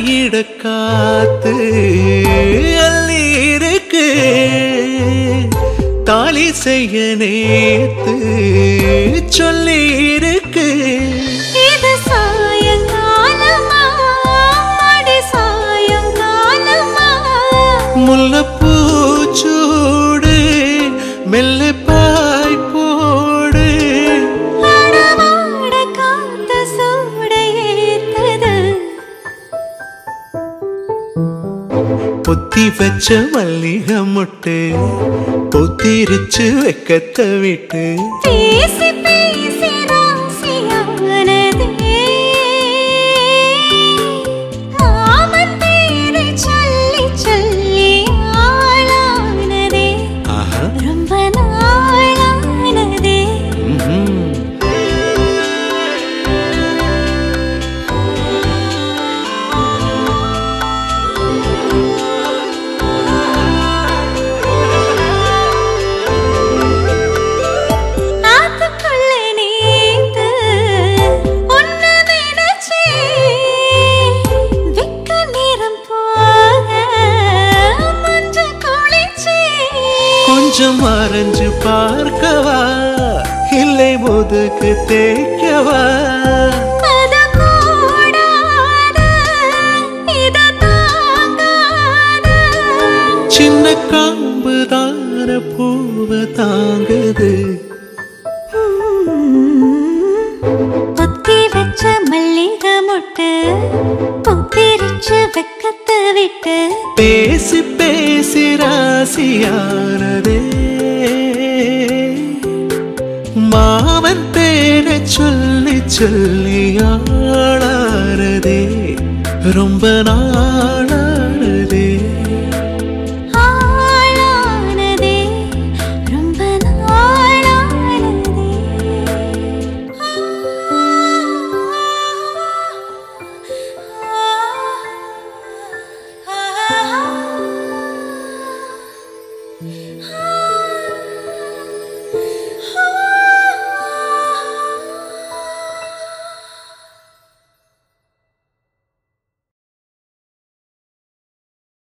ஆடியிட காத்து அள்ளி இருக்கு தாலி செய்ய நேத்து சொல்லி இருக்கு இது சாயங்காலமா அடி சாயங்காலமா முல்லப்பூ சூடு மெல்ல பாய் போடு அடவாட காத்த சூட ஏத்தது பொத்தி வச்ச மல்லிகை முட்டு பொத்திருச்சு வெக்கத்தை விட்டு பேசி பேசி ராசியானதே மாமன் பேரை சொல்லி சொல்லி ஆளானதே ஆஹா ரொம்ப நாளானதே ம்ஹும். ஆத்துக்குள்ள நீந்து உன்னை நினைச்சேன். வெக்க நேரம் போக மஞ்சள் குளிச்சேன். கொஞ்சம் மறைஞ்சு பார்க்கவா இல்லை முதுகு தேய்க்கவா அது கூடாத, இது தாங்காத. சின்ன காம்பு தார பூவை தாங்குது பொத்தி வச்ச மல்லிகை மொட்டு பொத்திரிச்சு வெக்கத்தை விட்டு பேசி பேசி ராசியானதே மாமன் பேரை சொல்லி சொல்லி ஆளானதே ரொம்ப நாளானதே ஆளானதே ரொம்ப நாளானதே ஆ, ஆ, ஆ, ஆ.